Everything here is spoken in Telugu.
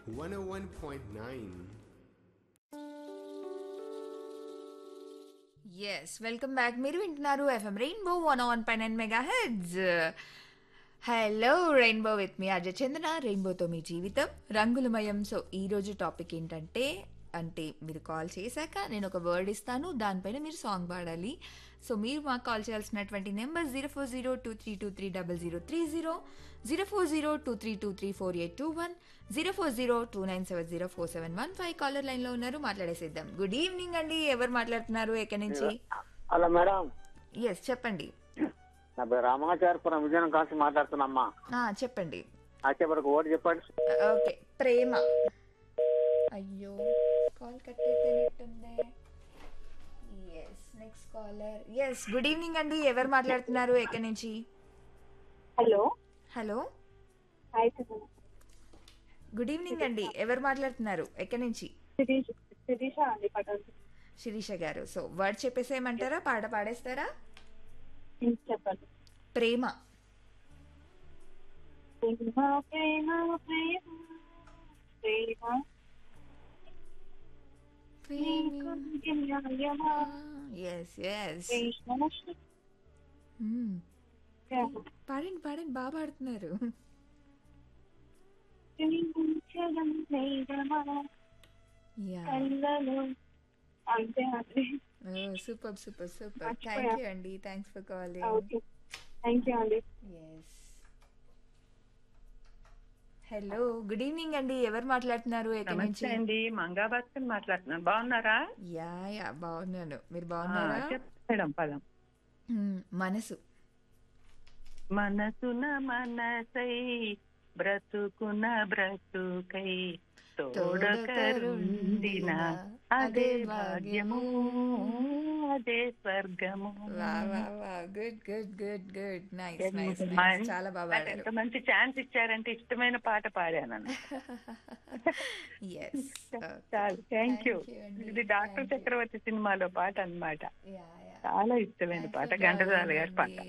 101.9. ఎస్ వెల్కమ్ బ్యాక్ మీరు వింటున్నారు ఎఫ్ఎం రెయిన్బో వన్ వన్ పై nine megahertz hello rainbow with మీ అజయ్ చందన రెయిన్బోతో మీ జీవితం రంగులమయం సో ఈరోజు టాపిక్ ఏంటంటే అంటే మీరు కాల్ చేశాక నేను ఒక వర్డ్ ఇస్తాను దానిపైన మీరు సాంగ్ పాడాలి సో మీరు మాకు కాల్ చేయాల్సినటువంటి number zero four zero two three two three double zero three zero zero four zero two three two three four eight two one zero four zero two nine seven zero four seven one five caller లైన్లో ఉన్నారు మాట్లాడేసేద్దాం గుడ్ ఈవినింగ్ అండి ఎవరు మాట్లాడుతున్నారు ఎక్కడి నుంచి హలో మేడం ఎస్ చెప్పండి నా పేరు రామాచారపురం విజయనగరం కాల్సి మాట్లాడుతున్నామ్మా ఆ, చెప్పండి వచ్చేవరకు ఓటు చెప్పండి ఓకే ప్రేమ అయ్యో కాల్ కట్ అయిపోయినట్టుంది yes next caller yes good evening అండి ఎవరు మాట్లాడుతున్నారు ఎక్కడి నుంచి hello hello hi Chandana good evening అండి ఎవరు మాట్లాడుతున్నారు ఎక్కడి నుంచి శిరీష్ శిరీష అండి పటల్ శిరీష గారు సో వర్డ్ చెప్పేసేయమంటారా పాట పాడేస్తారా చెప్పండి ప్రేమ ప్రేమ ప్రేమ ప్రేమ ప్రేమ నీకు న్యాయమా ఎస్ ఎస్ ప్రేమ ప్రేమ పాడండి పాడండి బాగా పాడుతున్నారు ప్రేమించడం నేరమా యా కళ్ళలో అంతే అండి సూపర్ సూపర్ సూపర్ మర్చిపోయా. థ్యాంక్ యూ అండి thanks for calling okay thank you అండి ఎస్ హలో గుడ్ ఈవినింగ్ అండి ఎవరు మాట్లాడుతున్నారు ఎక్కడి నుంచి నమస్తే అండి మంగా భాస్కర్ మాట్లాడుతున్నాను బాగున్నారా యా యా బాగున్నాను మీరు ఆ, బాగున్నారా చెప్పడం పదం మ్మ్, మనసు మనసున మనసై బ్రతుకున బ్రతుకై తోడకరుందిన అదే భాగ్యము అదే స్వర్గము వా వా వా good good good good nice Good nice morning. Nice చాలా బాగా నాకు పాడారు ఎంత మంచి ఛాన్స్ ఇచ్చారంటే ఇష్టమైన పాట పాడాను ఎస్ చాలు థ్యాంక్ యూ Thank you అండి. ఇది డాక్టర్ Thank you. చక్రవర్తి సినిమాలో పాట అన్నమాట యా యా చాలా ఇష్టమైన పాట ఘంటసాల గారి పాట